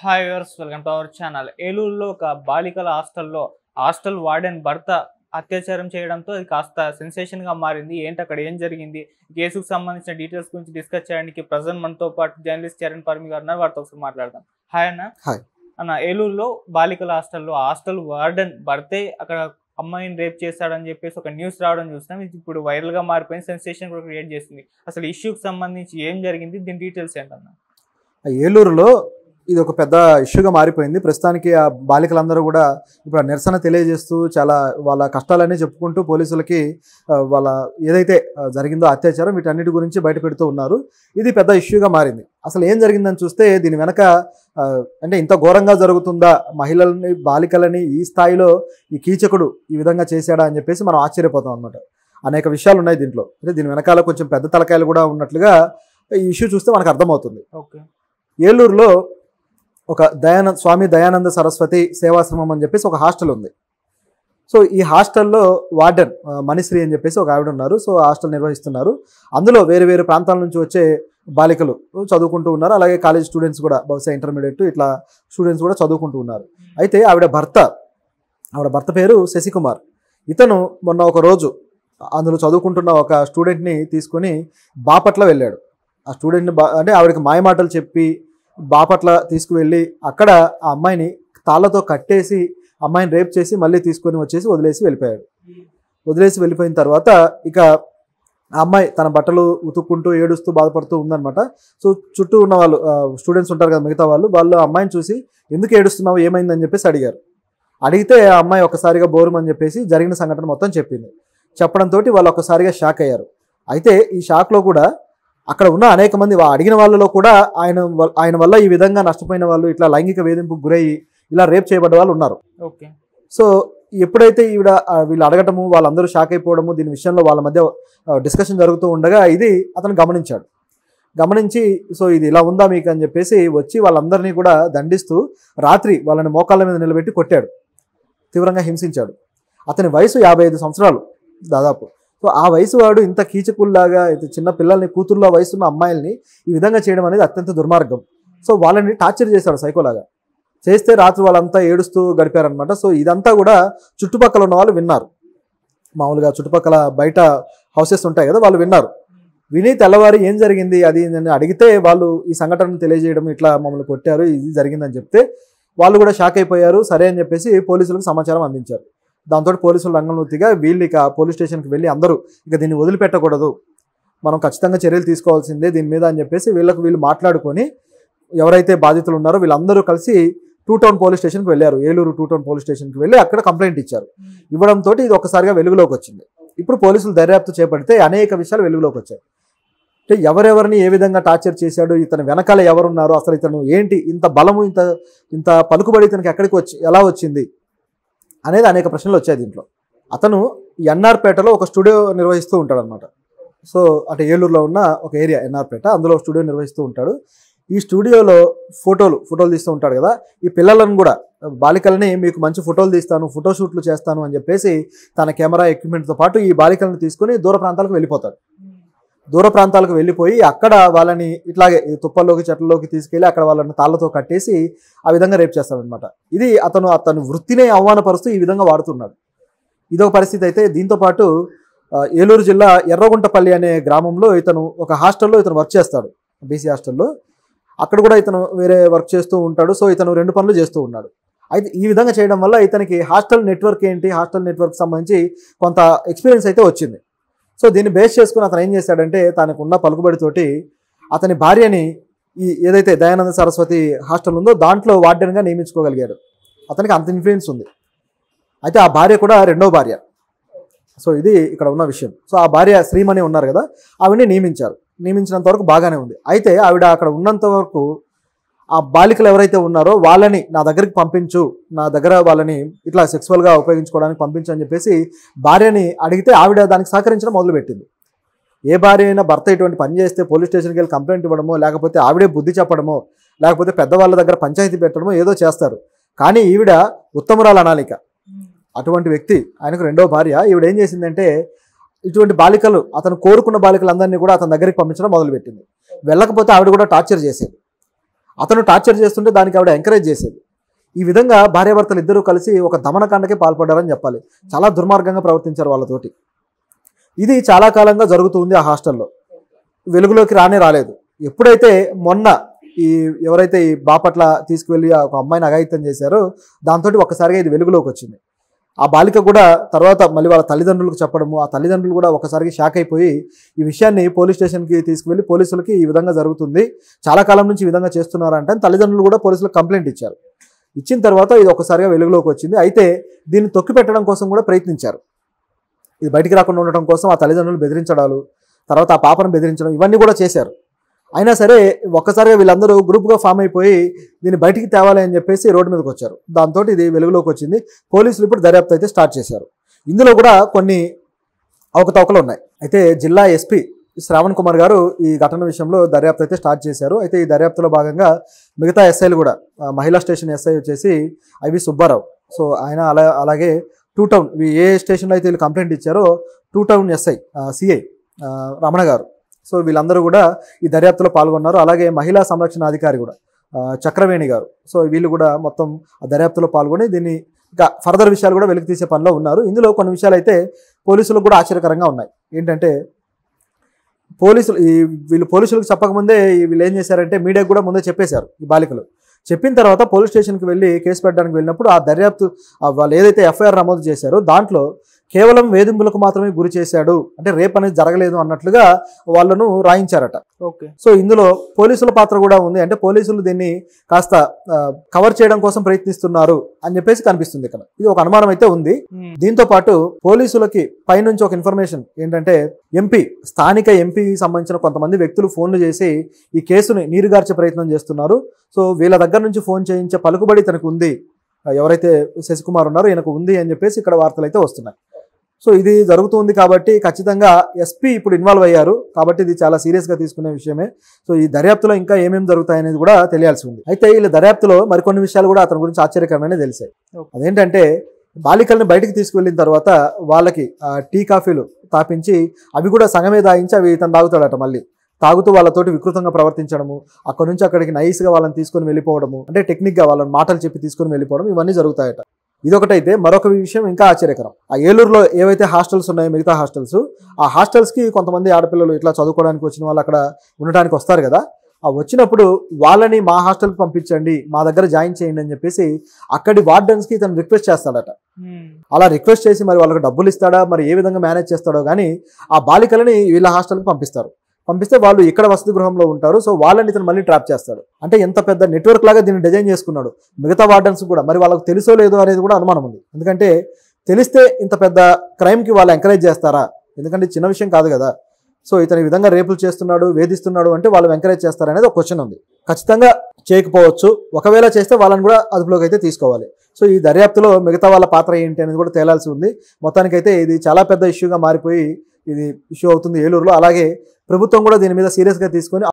Hi viewers welcome to our channel ఏలూరులో ఒక బాలికల హాస్టల్లో హాస్టల్ వార్డెన్ భర్త అత్యాచారం చేయడంతో అది కాస్త సెన్సేషన్ గా మారింది ఏంటి అక్కడ ఏం జరిగింది ఈ కేసుకు సంబంధించిన డీటెయిల్స్ గురించి డిస్కస్ చేయడానికి ప్రజెంట్ మనతో పాటు జర్నలిస్ట్ చరణ్ పర్మి గారు ఉన్నారు వారితో ఒకసారి మాట్లాడదాం హాయ్ అన్న హాయ్. అన్న ఏలూరులో బాలికల హాస్టల్లో హాస్టల్ వార్డెన్ భర్తే అక్కడ అమ్మాయిని రేప్ చేస్తాడని చెప్పేసి ఒక న్యూస్ రావడం చూస్తాం ఇది ఇప్పుడు వైరల్ గా మారిపోయింది సెన్సేషన్ కూడా క్రియేట్ చేసింది అసలు ఇష్యూకి సంబంధించి ఏం జరిగింది దీని డీటెయిల్స్ ఏంటన్నా ఏలూరులో ఇది ఒక పెద్ద ఇష్యూగా మారిపోయింది ప్రస్తుతానికి ఆ బాలికలందరూ కూడా ఇప్పుడు ఆ నిరసన తెలియజేస్తూ చాలా వాళ్ళ కష్టాలన్నీ చెప్పుకుంటూ పోలీసులకి ఆ, వాళ్ళ ఏదైతే ఆ, జరిగిందో అత్యాచారం వీటన్నిటి గురించి బయట పెడుతూ ఉన్నారు ఇది పెద్ద ఇష్యూగా మారింది అసలు ఏం జరిగిందని చూస్తే దీని వెనక ఆ, అంటే ఇంత ఘోరంగా జరుగుతుందా మహిళల్ని బాలికలని ఈ స్థాయిలో ఈ కీచకుడు ఈ విధంగా చేశాడా అని చెప్పేసి మనం ఆశ్చర్యపోతాం అనమాట అనేక విషయాలు ఉన్నాయి దీంట్లో అంటే దీని వెనకాల కొంచెం పెద్ద తలకాయలు కూడా ఉన్నట్లుగా ఈ ఇష్యూ చూస్తే మనకు అర్థమవుతుంది ఓకే ఏలూరులో ఒక దయానంద స్వామి దయానంద సరస్వతి సేవాశ్రమం అని చెప్పేసి ఒక హాస్టల్ ఉంది సో ఈ హాస్టల్లో వార్డెన్ ఆ, మణిశ్రీ అని చెప్పేసి ఒక ఆవిడ ఉన్నారు సో ఆ హాస్టల్ నిర్వహిస్తున్నారు అందులో వేరు వేరు ప్రాంతాల నుంచి వచ్చే బాలికలు చదువుకుంటూ ఉన్నారు అలాగే కాలేజ్ స్టూడెంట్స్ కూడా బహుశా ఇంటర్మీడియట్ ఇట్లా స్టూడెంట్స్ కూడా చదువుకుంటూ ఉన్నారు అయితే ఆవిడ భర్త ఆవిడ భర్త పేరు శశికుమార్ ఇతను మొన్న ఒక రోజు అందులో చదువుకుంటున్న ఒక స్టూడెంట్ని తీసుకొని బాపట్ల వెళ్ళాడు ఆ స్టూడెంట్ని బా అంటే ఆవిడకి మాయమాటలు చెప్పి బాపట్ల తీసుకువెళ్ళి అక్కడ ఆ అమ్మాయిని తాళ్ళతో కట్టేసి అమ్మాయిని రేప్ చేసి మళ్ళీ తీసుకొని వచ్చేసి వదిలేసి వెళ్ళిపోయాడు వదిలేసి వెళ్ళిపోయిన తర్వాత ఇక ఆ అమ్మాయి తన బట్టలు ఉతుక్కుంటూ ఏడుస్తూ బాధపడుతూ ఉందన్నమాట సో చుట్టూ ఉన్న వాళ్ళు స్టూడెంట్స్ ఉంటారు కదా మిగతా వాళ్ళు వాళ్ళు ఆ అమ్మాయిని చూసి ఎందుకు ఏడుస్తున్నావు ఏమైందని చెప్పేసి అడిగారు అడిగితే ఆ అమ్మాయి ఒక్కసారిగా బోరుమని చెప్పేసి జరిగిన సంఘటన మొత్తం చెప్పింది చెప్పడంతో వాళ్ళు ఒక్కసారిగా షాక్ అయ్యారు అయితే ఈ షాక్లో కూడా అక్కడ ఉన్న అనేక మంది వా- అడిగిన వాళ్ళలో కూడా ఆయన వల్- ఆయన వల్ల ఈ విధంగా నష్టపోయిన వాళ్ళు ఇట్లా లైంగిక వేధింపుకు గురయ్యి ఇలా రేప్ చేయబడ్డ వాళ్ళు ఉన్నారు ఓకే సో ఎప్పుడైతే ఈవిడ ఆ, వీళ్ళు అడగటము వాళ్ళందరూ షాక్ అయిపోవడము దీని విషయంలో వాళ్ళ మధ్య డిస్కషన్ జరుగుతూ ఉండగా ఇది అతను గమనించాడు గమనించి సో ఇది ఇలా ఉందా మీకు అని చెప్పేసి వచ్చి వాళ్ళందరినీ కూడా దండిస్తూ రాత్రి వాళ్ళని మోకాళ్ళ మీద నిలబెట్టి కొట్టాడు తీవ్రంగా హింసించాడు అతని వయసు యాభై ఐదు సంవత్సరాలు దాదాపు సో ఆ వయసు వాడు ఇంత కీచకుల్లాగా ఇంత చిన్న పిల్లల్ని కూతుర్లో వయసున్న అమ్మాయిల్ని ఈ విధంగా చేయడం అనేది అత్యంత దుర్మార్గం సో వాళ్ళని టార్చర్ చేశాడు సైకోలాగా చేస్తే రాత్రి వాళ్ళంతా ఏడుస్తూ గడిపారనమాట సో ఇదంతా కూడా చుట్టుపక్కల ఉన్న వాళ్ళు విన్నారు మామూలుగా చుట్టుపక్కల బయట హౌసెస్ ఉంటాయి కదా వాళ్ళు విన్నారు విని తెల్లవారి ఏం జరిగింది అది నేను అడిగితే వాళ్ళు ఈ సంఘటనను తెలియజేయడం ఇట్లా మమ్మల్ని కొట్టారు ఇది జరిగిందని చెప్తే వాళ్ళు కూడా షాక్ అయిపోయారు సరే అని చెప్పేసి పోలీసులకు సమాచారం అందించారు దాంతో పోలీసులు రంగంలో దిగా వీళ్ళు ఇక పోలీస్ స్టేషన్కి వెళ్ళి అందరూ ఇక దీన్ని వదిలిపెట్టకూడదు మనం ఖచ్చితంగా చర్యలు తీసుకోవాల్సిందే దీని మీద అని చెప్పేసి వీళ్ళకు వీళ్ళు మాట్లాడుకొని ఎవరైతే బాధితులు ఉన్నారో వీళ్ళందరూ కలిసి టూ టౌన్ పోలీస్ స్టేషన్కి వెళ్ళారు ఏలూరు టూ టౌన్ పోలీస్ స్టేషన్కి వెళ్ళి అక్కడ కంప్లైంట్ ఇచ్చారు ఇవ్వడంతో ఇది ఒక్కసారిగా వెలుగులోకి వచ్చింది ఇప్పుడు పోలీసులు దర్యాప్తు చేపడితే అనేక విషయాలు వెలుగులోకి వచ్చాయి అంటే ఎవరెవరిని ఏ విధంగా టార్చర్ చేశాడు ఇతను వెనకాల ఎవరున్నారు అసలు ఇతను ఏంటి ఇంత బలము ఇంత ఇంత పలుకుబడి ఇతనికి ఎక్కడికి వచ్చి ఎలా వచ్చింది అనేది అనేక ప్రశ్నలు వచ్చాయి దీంట్లో అతను ఎన్ఆర్పేటలో ఒక స్టూడియో నిర్వహిస్తూ ఉంటాడు అనమాట సో అంటే ఏలూరులో ఉన్న ఒక ఏరియా ఎన్ఆర్పేట అందులో స్టూడియో నిర్వహిస్తూ ఉంటాడు ఈ స్టూడియోలో ఫోటోలు ఫోటోలు తీస్తూ ఉంటాడు కదా ఈ పిల్లలను కూడా బాలికలని మీకు మంచి ఫోటోలు తీస్తాను ఫోటో షూట్లు చేస్తాను అని చెప్పేసి తన కెమెరా ఎక్విప్మెంట్తో పాటు ఈ బాలికలను తీసుకొని దూర ప్రాంతాలకు వెళ్ళిపోతాడు దూర ప్రాంతాలకు వెళ్ళిపోయి అక్కడ వాళ్ళని ఇట్లాగే ఈ తుప్పల్లోకి చెట్లలోకి తీసుకెళ్ళి అక్కడ వాళ్ళని తాళ్ళతో కట్టేసి ఆ విధంగా రేప్ చేస్తాడనమాట ఇది అతను అతను వృత్తినే అవమానపరుస్తూ ఈ విధంగా వాడుతున్నాడు ఇదొక పరిస్థితి అయితే దీంతో పాటు ఆ, ఏలూరు జిల్లా ఎర్రగుంటపల్లి అనే గ్రామంలో ఇతను ఒక హాస్టల్లో ఇతను వర్క్ చేస్తాడు బీసీ హాస్టల్లో అక్కడ కూడా ఇతను వేరే వర్క్ చేస్తూ ఉంటాడు సో ఇతను రెండు పనులు చేస్తూ ఉన్నాడు అయితే ఈ విధంగా చేయడం వల్ల ఇతనికి హాస్టల్ నెట్వర్క్ ఏంటి హాస్టల్ నెట్వర్క్ సంబంధించి కొంత ఎక్స్పీరియన్స్ అయితే వచ్చింది సో దీన్ని బేస్ చేసుకుని అతను ఏం చేశాడంటే తనకు ఉన్న పలుకుబడితోటి అతని భార్యని ఈ ఏదైతే దయానంద సరస్వతి హాస్టల్ ఉందో దాంట్లో వార్డెన్గా నియమించుకోగలిగాడు అతనికి అంత ఇన్ఫ్లుయెన్స్ ఉంది అయితే ఆ భార్య కూడా రెండో భార్య సో ఇది ఇక్కడ ఉన్న విషయం సో ఆ భార్య శ్రీమణి ఉన్నారు కదా ఆవిడని నియమించారు నియమించినంత వరకు బాగానే ఉంది అయితే ఆవిడ అక్కడ ఉన్నంత వరకు ఆ బాలికలు ఎవరైతే ఉన్నారో వాళ్ళని నా దగ్గరికి పంపించు నా దగ్గర వాళ్ళని ఇట్లా సెక్సువల్గా ఉపయోగించుకోవడానికి పంపించు అని చెప్పేసి భార్యని అడిగితే ఆవిడ దానికి సహకరించడం మొదలుపెట్టింది ఏ భార్య అయినా భర్త ఇటువంటి పని చేస్తే పోలీస్ స్టేషన్కి వెళ్ళి కంప్లైంట్ ఇవ్వడమో లేకపోతే ఆవిడే బుద్ధి చెప్పడమో లేకపోతే పెద్దవాళ్ళ దగ్గర పంచాయతీ పెట్టడమో ఏదో చేస్తారు కానీ ఈవిడ ఉత్తమరాలు అనాలిక అటువంటి వ్యక్తి ఆయనకు రెండో భార్య ఈవిడ ఏం చేసిందంటే ఇటువంటి బాలికలు అతను కోరుకున్న బాలికలందరినీ కూడా అతని దగ్గరికి పంపించడం మొదలుపెట్టింది వెళ్ళకపోతే ఆవిడ కూడా టార్చర్ చేసేది అతను టార్చర్ చేస్తుంటే దానికి ఆవిడ ఎంకరేజ్ చేసేది ఈ విధంగా భార్యాభర్తలు ఇద్దరూ కలిసి ఒక దమనకాండకి పాల్పడ్డారని చెప్పాలి చాలా దుర్మార్గంగా ప్రవర్తించారు వాళ్ళతోటి ఇది చాలా కాలంగా జరుగుతుంది ఆ హాస్టల్లో వెలుగులోకి రానే రాలేదు ఎప్పుడైతే మొన్న ఈ ఎవరైతే ఈ బాపట్ల తీసుకువెళ్ళి ఆ ఒక అమ్మాయిని అఘాయిత్యం చేశారో దాంతో ఒక్కసారిగా ఇది వెలుగులోకి వచ్చింది ఆ బాలిక కూడా తర్వాత మళ్ళీ వాళ్ళ తల్లిదండ్రులకు చెప్పడము ఆ తల్లిదండ్రులు కూడా ఒకసారికి షాక్ అయిపోయి ఈ విషయాన్ని పోలీస్ స్టేషన్కి తీసుకువెళ్ళి పోలీసులకి ఈ విధంగా జరుగుతుంది చాలా కాలం నుంచి ఈ విధంగా చేస్తున్నారంటే అని తల్లిదండ్రులు కూడా పోలీసులకు కంప్లైంట్ ఇచ్చారు ఇచ్చిన తర్వాత ఇది ఒకసారిగా వెలుగులోకి వచ్చింది అయితే దీన్ని తొక్కి పెట్టడం కోసం కూడా ప్రయత్నించారు ఇది బయటికి రాకుండా ఉండటం కోసం ఆ తల్లిదండ్రులు బెదిరించడాలు తర్వాత ఆ పాపను బెదిరించడం ఇవన్నీ కూడా చేశారు అయినా సరే ఒక్కసారిగా వీళ్ళందరూ గ్రూప్గా ఫామ్ అయిపోయి దీన్ని బయటికి తేవాలి అని చెప్పేసి రోడ్డు మీదకి వచ్చారు దాంతో ఇది వెలుగులోకి వచ్చింది పోలీసులు ఇప్పుడు దర్యాప్తు అయితే స్టార్ట్ చేశారు ఇందులో కూడా కొన్ని అవకతవకలు ఉన్నాయి అయితే జిల్లా ఎస్పీ శ్రావణ్ కుమార్ గారు ఈ ఘటన విషయంలో దర్యాప్తు అయితే స్టార్ట్ చేశారు అయితే ఈ దర్యాప్తులో భాగంగా మిగతా ఎస్ఐలు కూడా ఆ, మహిళా స్టేషన్ ఎస్ఐ వచ్చేసి ఐవి సుబ్బారావు సో ఆయన అలా అలాగే టూ టౌన్ ఇవి ఏ స్టేషన్లో అయితే వీళ్ళు కంప్లైంట్ ఇచ్చారో two town SI CI Ramana garu so వీళ్ళందరూ కూడా ఈ దర్యాప్తులో పాల్గొన్నారు అలాగే మహిళా సంరక్షణ అధికారి కూడా ఆ, చక్రవేణి గారు సో వీళ్ళు కూడా మొత్తం ఆ దర్యాప్తులో పాల్గొని దీన్ని ఇంకా ఫర్దర్ విషయాలు కూడా వెలికి తీసే పనిలో ఉన్నారు ఇందులో కొన్ని విషయాలు అయితే పోలీసులకు కూడా ఆశ్చర్యకరంగా ఉన్నాయి ఏంటంటే పోలీసులు ఈ వీళ్ళు పోలీసులకు చెప్పకముందే ఈ వీళ్ళు ఏం చేశారంటే మీడియాకు కూడా ముందే చెప్పేశారు ఈ బాలికలు చెప్పిన తర్వాత పోలీస్ స్టేషన్కి వెళ్ళి కేసు పెట్టడానికి వెళ్ళినప్పుడు ఆ దర్యాప్తు ఆ వాళ్ళు ఏదైతే ఎఫ్ఐఆర్ నమోదు చేశారో దాంట్లో కేవలం వేధింపులకు మాత్రమే గురి చేశాడు అంటే రేప్ అనేది జరగలేదు అన్నట్లుగా వాళ్ళను రాయించారట ఓకే సో ఇందులో పోలీసుల పాత్ర కూడా ఉంది అంటే పోలీసులు దీన్ని కాస్త ఆ, కవర్ చేయడం కోసం ప్రయత్నిస్తున్నారు అని చెప్పేసి కనిపిస్తుంది ఇక్కడ ఇది ఒక అనుమానం అయితే ఉంది దీంతో పాటు పోలీసులకి పైనుంచి ఒక ఇన్ఫర్మేషన్ ఏంటంటే ఎంపీ స్థానిక ఎంపీకి సంబంధించిన కొంతమంది వ్యక్తులు ఫోన్లు చేసి ఈ కేసుని నీరుగార్చే ప్రయత్నం చేస్తున్నారు సో వీళ్ళ దగ్గర నుంచి ఫోన్ చేయించే పలుకుబడి తనకు ఉంది ఆ, ఎవరైతే శశికుమార్ ఉన్నారో ఈయనకు ఉంది అని చెప్పేసి ఇక్కడ వార్తలు అయితే వస్తున్నాయి సో ఇది జరుగుతుంది కాబట్టి ఖచ్చితంగా ఎస్పీ ఇప్పుడు ఇన్వాల్వ్ అయ్యారు కాబట్టి ఇది చాలా సీరియస్గా తీసుకునే విషయమే సో ఈ దర్యాప్తులో ఇంకా ఏమేమి జరుగుతాయనేది కూడా తెలియాల్సి ఉంది అయితే వీళ్ళ దర్యాప్తులో మరికొన్ని విషయాలు కూడా అతని గురించి ఆశ్చర్యకరమైన తెలిసాయి Okay. అదేంటంటే బాలికల్ని బయటికి తీసుకువెళ్ళిన తర్వాత వాళ్ళకి ఆ, టీ కాఫీలు తాపించి అవి కూడా సగమే తాగించి అవి ఇతను తాగుతాడట మళ్ళీ తాగుతూ వాళ్ళతోటి వికృతంగా ప్రవర్తించడము అక్కడ నుంచి అక్కడికి నైస్గా వాళ్ళని తీసుకొని వెళ్ళిపోవడము అంటే టెక్నిక్గా వాళ్ళని మాటలు చెప్పి తీసుకొని వెళ్ళిపోవడం ఇవన్నీ జరుగుతాయట ఇదొకటైతే మరొక విషయం ఇంకా ఆశ్చర్యకరం ఆ ఏలూరులో ఏవైతే హాస్టల్స్ ఉన్నాయో మిగతా హాస్టల్స్ ఆ హాస్టల్స్కి కొంతమంది ఆడపిల్లలు ఇట్లా చదువుకోవడానికి వచ్చిన వాళ్ళు అక్కడ ఉండడానికి వస్తారు కదా ఆ వచ్చినప్పుడు వాళ్ళని మా హాస్టల్కి పంపించండి మా దగ్గర జాయిన్ చేయండి అని చెప్పేసి అక్కడి వార్డెన్స్కి ఇతను రిక్వెస్ట్ చేస్తాడట అలా రిక్వెస్ట్ చేసి మరి వాళ్ళకి డబ్బులు ఇస్తాడా మరి ఏ విధంగా మేనేజ్ చేస్తాడో కానీ ఆ బాలికలని వీళ్ళ హాస్టల్కి పంపిస్తారు పంపిస్తే వాళ్ళు ఇక్కడ వసతి గృహంలో ఉంటారు సో వాళ్ళని ఇతను మళ్ళీ ట్రాప్ చేస్తాడు అంటే ఎంత పెద్ద నెట్వర్క్ లాగా దీన్ని డిజైన్ చేసుకున్నాడు మిగతా వార్డెన్స్ కూడా మరి వాళ్ళకి తెలుసో లేదో అనేది కూడా అనుమానం ఉంది ఎందుకంటే తెలిస్తే ఇంత పెద్ద క్రైమ్కి వాళ్ళు ఎంకరేజ్ చేస్తారా ఎందుకంటే చిన్న విషయం కాదు కదా సో ఇతను ఈ విధంగా రేపులు చేస్తున్నాడు వేధిస్తున్నాడు అంటే వాళ్ళు ఎంకరేజ్ చేస్తారనేది ఒక క్వశ్చన్ ఉంది ఖచ్చితంగా చేయకపోవచ్చు ఒకవేళ చేస్తే వాళ్ళని కూడా అదుపులోకి అయితే తీసుకోవాలి సో ఈ దర్యాప్తులో మిగతా వాళ్ళ పాత్ర ఏంటి అనేది కూడా తేలాల్సి ఉంది మొత్తానికైతే ఇది చాలా పెద్ద ఇష్యూగా మారిపోయి ఇది ఇష్యూ అవుతుంది ఏలూరులో అలాగే ప్రభుత్వం కూడా దీని మీద సీరియస్గా తీసుకొని